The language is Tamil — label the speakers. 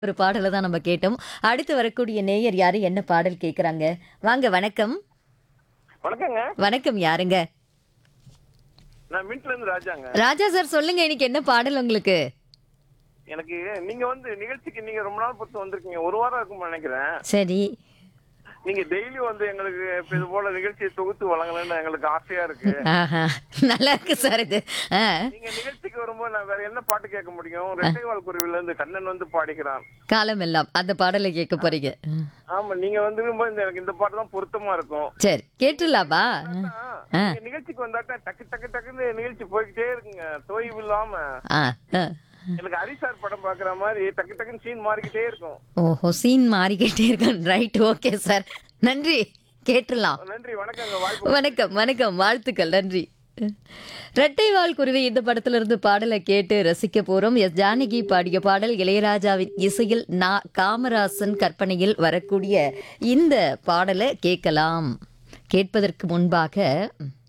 Speaker 1: ஒரு பாடலை தான் நம்ம கேட்டோம் அடுத்து வரக்கூடிய நேயர் யாரு என்ன பாடல் கேட்குறாங்க வாங்க வணக்கம்
Speaker 2: வணக்கங்க
Speaker 1: வணக்கம் யாருங்க
Speaker 2: நான் மின்ட்ல இருந்து ராஜாங்க
Speaker 1: ராஜா சார் சொல்லுங்க இன்னைக்கு என்ன பாடல் உங்களுக்கு
Speaker 2: எனக்கு நீங்க வந்து நிகழ்ச்சிக்கு நீங்க ரொம்ப நாள் பொறுத்து வந்திருக்கீங்க ஒரு வாரம் இருக்கும்னு நினைக்கிறேன்
Speaker 1: சரி
Speaker 2: நீங்க டெய்லி வந்து எங்களுக்கு இப்ப இது போல நிகழ்ச்சியை தொகுத்து வழங்கலன்னு எங்களுக்கு ஆசையா இருக்கு
Speaker 1: ஆஹா நல்லா இருக்கு சார் இது ஆ
Speaker 2: நீங்க நிகழ்ச்சிக்கு வரும்போது நான் வேற என்ன பாட்டு கேட்க முடியும் ரெட்டைவால் குருவில இருந்து கண்ணன் வந்து பாடிக்கிறான்
Speaker 1: காலம் எல்லாம் அந்த பாடலை கேட்க போறீங்க
Speaker 2: ஆமா நீங்க வந்து இந்த எனக்கு இந்த பாட்டு தான் பொருத்தமா இருக்கும்
Speaker 1: சரி கேட்டுலாமா
Speaker 2: ஆ, நீங்க நிகழ்ச்சிக்கு வந்தாட்டா டக்கு டக்கு டக்குன்னு நிகழ்ச்சி போய்கிட்டே இருக்குங்க தொய்வு இல்லாம
Speaker 1: ஆ ஆ.
Speaker 2: எனக்கு ஹரிசார் படம் பாக்குற மாதிரி டக்கு டக்குன்னு சீன் மாறிக்கிட்டே இருக்கும்
Speaker 1: ஓஹோ சீன் மாறிக்கிட்டே இருக்கான் ரைட் ஓகே சார் நன்றி கேட்டுடலாம்
Speaker 2: நன்றி வணக்கங்க வாய்ப்பு
Speaker 1: வணக்கம் வணக்கம் வாழ்த்துக்கள் நன்றி ரெட்டைவால் குருவி இந்த படத்துல இருந்து பாடலை கேட்டு ரசிக்க போறோம் எஸ் ஜானகி பாடிய பாடல் இளையராஜாவின் இசையில் நா காமராசன் கற்பனையில் வரக்கூடிய இந்த பாடலை கேட்கலாம் கேட்பதற்கு முன்பாக